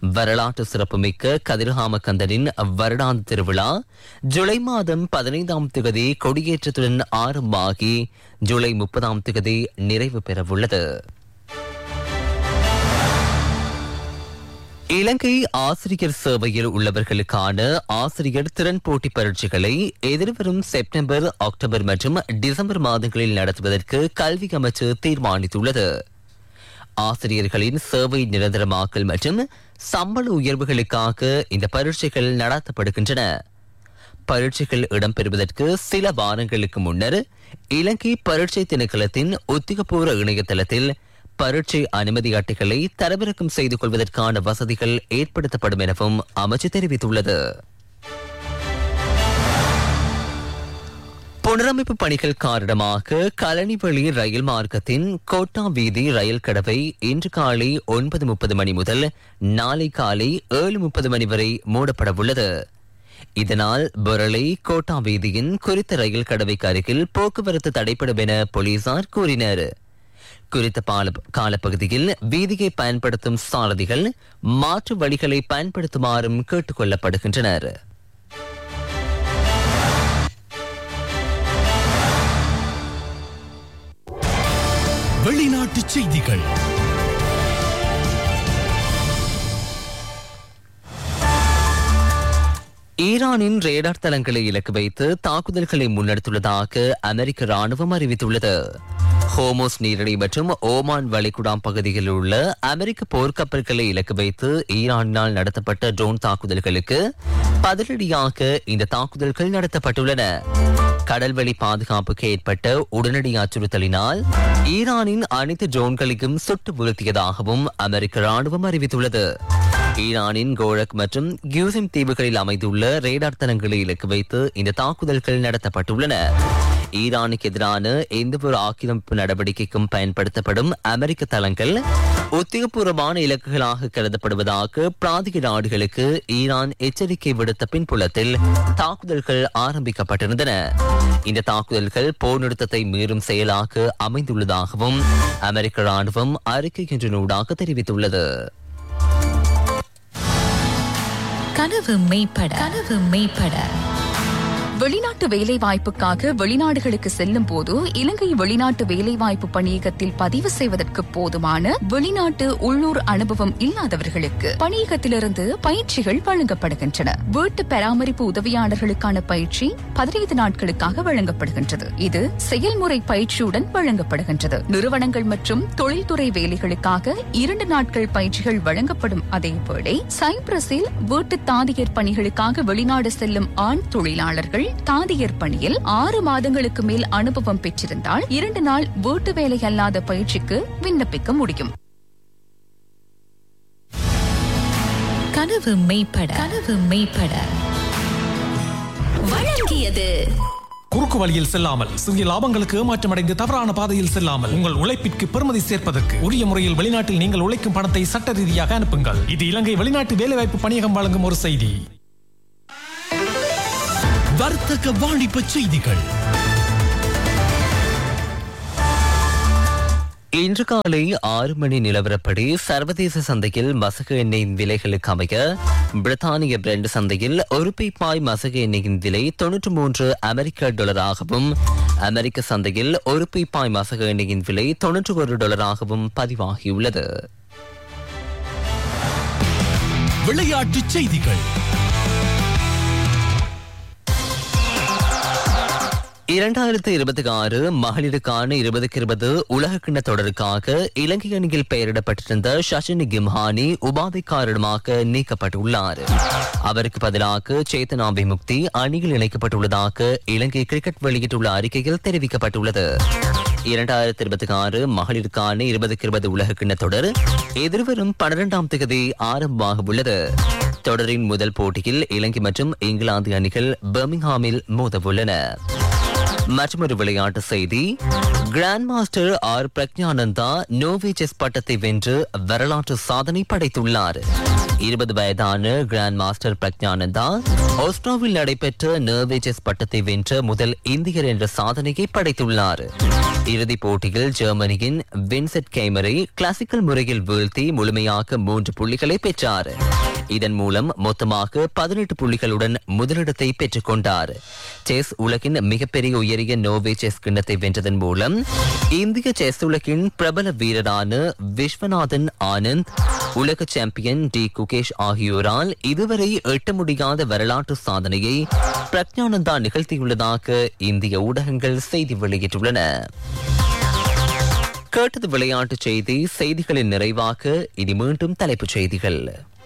வரலாற்று சிறப்புமிக்க கதிர்காம கந்தனின் வருடாந்த திருவிழா ஜூலை மாதம் பதினைந்தாம் திகதி கொடியேற்றத்துடன் ஆரம்பமாகி ஜூலை முப்பதாம் திகதி நிறைவு பெறவுள்ளது இலங்கை ஆசிரியர் சேவையில் உள்ளவர்களுக்கான ஆசிரியர் திறன் போட்டி பரீட்சைகளை எதிர்வரும் செப்டம்பர் அக்டோபர் மற்றும் டிசம்பர் மாதங்களில் நடத்துவதற்கு கல்வி அமைச்சு தீர்மானித்துள்ளது ஆசிரியர்களின் சேவை நிரந்தரமாக்கல் மற்றும் சம்பள உயர்வுகளுக்காக இந்த பரீட்சைகள் நடத்தப்படுகின்றன பரீட்சைகள் இடம்பெறுவதற்கு சில வாரங்களுக்கு முன்னர் இலங்கை பரீட்சை திணைக்களத்தின் உத்திகபூர்வ இணையதளத்தில் பரீட்சை அனுமதி அட்டைகளை தரவிறக்கம் செய்து கொள்வதற்கான வசதிகள் ஏற்படுத்தப்படும் எனவும் அமைச்சு தெரிவித்துள்ளது புனரமைப்பு பணிகள் காரணமாக கலனிவழி ரயில் மார்க்கத்தின் கோட்டா வீதி ரயில் கடவை இன்று காலை ஒன்பது முப்பது மணி முதல் நாளை காலை ஏழு முப்பது மணி வரை மூடப்படவுள்ளது இதனால் பொரளை கோட்டா வீதியின் குறித்த ரயில் கடவைக்கு அருகில் போக்குவரத்து தடைப்படும் என போலீசார் கூறினர் குறித்த பால காலப்பகுதியில் வீதியை பயன்படுத்தும் சாரதிகள் மாற்று வழிகளை பயன்படுத்துமாறும் கேட்டுக் கொள்ளப்படுகின்றனர் வெளிநாட்டு செய்திகள் ஈரானின் ரேடார் தளங்களை இலக்கு வைத்து தாக்குதல்களை முன்னெடுத்துள்ளதாக அமெரிக்க ராணுவம் அறிவித்துள்ளது ஹோமோஸ் நீரிணை மற்றும் ஓமான் வளைகுடாம் பகுதியில் உள்ள அமெரிக்க போர்க்கப்பல்களை இலக்கு வைத்து ஈரானினால் நடத்தப்பட்ட ட்ரோன் தாக்குதல்களுக்கு பதிலடியாக இந்த தாக்குதல்கள் நடத்தப்பட்டுள்ளன கடல்வெளி பாதுகாப்புக்கு ஏற்பட்ட உடனடி அச்சுறுத்தலினால் ஈரானின் அனைத்து ட்ரோன்களையும் சுட்டு வீழ்த்தியதாகவும் அமெரிக்க ராணுவம் அறிவித்துள்ளது ஈரானின் கோழக் மற்றும் கியூசிம் தீவுகளில் அமைந்துள்ள ரேடார் தளங்களை இலக்கு வைத்து இந்த தாக்குதல்கள் நடத்தப்பட்டுள்ளன ஈரானுக்கு எதிரான எந்தவொரு ஆக்கிரமிப்பு நடவடிக்கைக்கும் பயன்படுத்தப்படும் அமெரிக்க தளங்கள் உத்தியோகபூர்வமான இலக்குகளாக கருதப்படுவதாக பிராந்திய நாடுகளுக்கு ஈரான் எச்சரிக்கை விடுத்த பின்புலத்தில் தாக்குதல்கள் ஆரம்பிக்கப்பட்டிருந்தன இந்த தாக்குதல்கள் போர் நிறுத்தத்தை மீறும் செயலாக அமைந்துள்ளதாகவும் அமெரிக்க ராணுவம் அறிக்கை ஒன்றினூடாக தெரிவித்துள்ளது கனவு மெய்ப்பட கனவு மெய்ப்பட வெளிநாட்டு வேலைவாய்ப்புக்காக வெளிநாடுகளுக்கு செல்லும் போது இலங்கை வெளிநாட்டு வேலைவாய்ப்பு பணியகத்தில் பதிவு செய்வதற்கு போதுமான வெளிநாட்டு உள்ளூர் அனுபவம் இல்லாதவர்களுக்கு பணியகத்திலிருந்து பயிற்சிகள் வழங்கப்படுகின்றன வீட்டு பராமரிப்பு உதவியாளர்களுக்கான பயிற்சி பதினைந்து நாட்களுக்காக வழங்கப்படுகின்றது இது செயல்முறை பயிற்சியுடன் வழங்கப்படுகின்றது நிறுவனங்கள் மற்றும் தொழில்துறை வேலைகளுக்காக இரண்டு நாட்கள் பயிற்சிகள் வழங்கப்படும் அதேவேளை சைப்ரஸில் வீட்டு தாதியர் பணிகளுக்காக வெளிநாடு செல்லும் ஆண் தொழிலாளர்கள் தாதியர் பணியில் ஆறு மாதங்களுக்கு மேல் அனுபவம் பெற்றிருந்தால் இரண்டு நாள் வீட்டு வேலை அல்லாத பயிற்சிக்கு விண்ணப்பிக்க முடியும் கனவு மெய்ப்பட கனவு மெய்ப்பட வழங்கியது குறுக்கு வழியில் செல்லாமல் சிறிய லாபங்களுக்கு ஏமாற்றமடைந்து தவறான பாதையில் செல்லாமல் உங்கள் உழைப்பிற்கு பெருமதி சேர்ப்பதற்கு உரிய முறையில் வெளிநாட்டில் நீங்கள் உழைக்கும் பணத்தை சட்ட ரீதியாக அனுப்புங்கள் இது இலங்கை வெளிநாட்டு வேலைவாய்ப்பு பணியகம் வழங்கும் ஒரு செய்தி வர்த்தக வாணிப செய்திகள் இன்று காலை ஆறு மணி நிலவரப்படி சர்வதேச சந்தையில் மசகு எண்ணெயின் விலைகளுக்கு அமைய பிரித்தானிய பிரெண்ட் சந்தையில் ஒரு பீப்பாய் மசகு எண்ணெயின் விலை தொன்னூற்று மூன்று அமெரிக்க டாலராகவும் அமெரிக்க சந்தையில் ஒரு பீப்பாய் மசகு எண்ணெயின் விலை தொன்னூற்று ஒரு டாலராகவும் பதிவாகியுள்ளது விளையாட்டு செய்திகள் இரண்டாயிரத்து இருபத்தி ஆறு மகளிருக்கான இருபதுக்கு இருபது உலக கிண்ண தொடருக்காக இலங்கை அணியில் பெயரிடப்பட்டிருந்த ஷஷினி கிம்ஹானி உபாதை காரணமாக நீக்கப்பட்டுள்ளார் அவருக்கு பதிலாக சேத்தனா விமுக்தி அணியில் இணைக்கப்பட்டுள்ளதாக இலங்கை கிரிக்கெட் வெளியிட்டுள்ள அறிக்கையில் தெரிவிக்கப்பட்டுள்ளது இரண்டாயிரத்தி இருபத்தி ஆறு மகளிருக்கான இருபதுக்கு இருபது உலக கிண்ண தொடர் எதிர்வரும் பன்னிரெண்டாம் தேதி ஆரம்பமாக உள்ளது தொடரின் முதல் போட்டியில் இலங்கை மற்றும் இங்கிலாந்து அணிகள் பர்மிங்ஹாமில் மோதவுள்ளன மற்றொரு விளையாட்டு செய்தி grandmaster R Praggnanandhaa Norway chess பட்டத்தை வென்று வரலாற்று சாதனை படைத்துள்ளார் இருபது வயதான கிராண்ட் மாஸ்டர் பிரக்ஞானந்தா ஆஸ்ட்ரோவில் நடைபெற்ற நோவே செஸ் பட்டத்தை வென்ற முதல் இந்தியர் என்ற சாதனையை படைத்துள்ளார் இறுதிப் போட்டியில் ஜெர்மனியின் வின்செட் கேமரை கிளாசிக்கல் முறையில் வீழ்த்தி முழுமையாக மூன்று புள்ளிகளை பெற்றார் இதன் மூலம் மொத்தமாக பதினெட்டு புள்ளிகளுடன் முதலிடத்தை பெற்றுக் கொண்டார் செஸ் உலகின் மிகப்பெரிய உயரிய நோவே செஸ் கிண்ணத்தை வென்றதன் மூலம் இந்திய செஸ் உலகின் பிரபல வீரரான விஸ்வநாதன் ஆனந்த் உலக சாம்பியன் டி குகேஷ் ஆகியோரால் இதுவரை எட்ட முடியாத வரலாற்று சாதனையை பிரக்ஞானந்தா நிகழ்த்தியுள்ளதாக இந்திய ஊடகங்கள் செய்தி வெளியிட்டுள்ளன கேட்டது விளையாட்டுச் செய்தி செய்திகளின் நிறைவாக இனி மீண்டும் தலைப்புச் செய்திகள்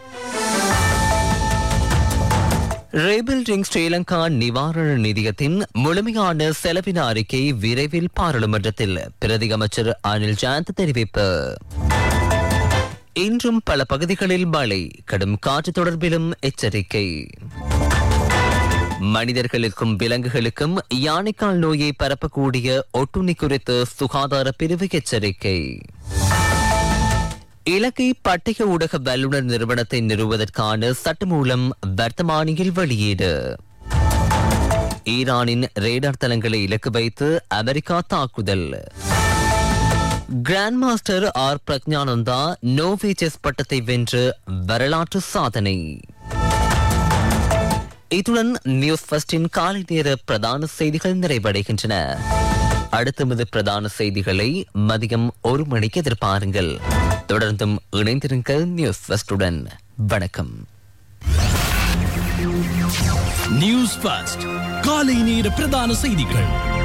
ரேபில்டிங் ஸ்ரீலங்கா நிவாரண நிதியத்தின் முழுமையான செலவின அறிக்கை விரைவில் பாராளுமன்றத்தில் பிரதி அமைச்சர் அனில் ஜாந்த் தெரிவிப்பு இன்றும் பல பகுதிகளில் மழை கடும் காற்று தொடர்பிலும் எச்சரிக்கை மனிதர்களுக்கும் விலங்குகளுக்கும் யானைக்கால் நோயை பரப்பக்கூடிய ஒட்டுண்ணி குறித்து சுகாதார பிரிவு எச்சரிக்கை இலங்கை பட்டய ஊடக வல்லுநர் நிறுவனத்தை நிறுவுவதற்கான சட்டமூலம் வர்த்தமானியில் வெளியீடு ஈரானின் ரேடார் தளங்களை இலக்கு வைத்து அமெரிக்கா தாக்குதல் grandmaster R Praggnanandhaa Norway chess பட்டத்தை வென்று வரலாற்று சாதனை இத்துடன் நியூஸ் ஃபர்ஸ்டின் காலை நேர பிரதான செய்திகள் நிறைவடைகின்றன அடுத்தமது பிரதான செய்திகளை மதியம் ஒரு மணிக்கு எதிர்பாருங்கள் தொடர்ந்தும் இணைந்திருங்கள் நியூஸ் ஃபர்ஸ்டுடன் வணக்கம் நியூஸ் ஃபர்ஸ்ட் காலை நேர பிரதான செய்திகள்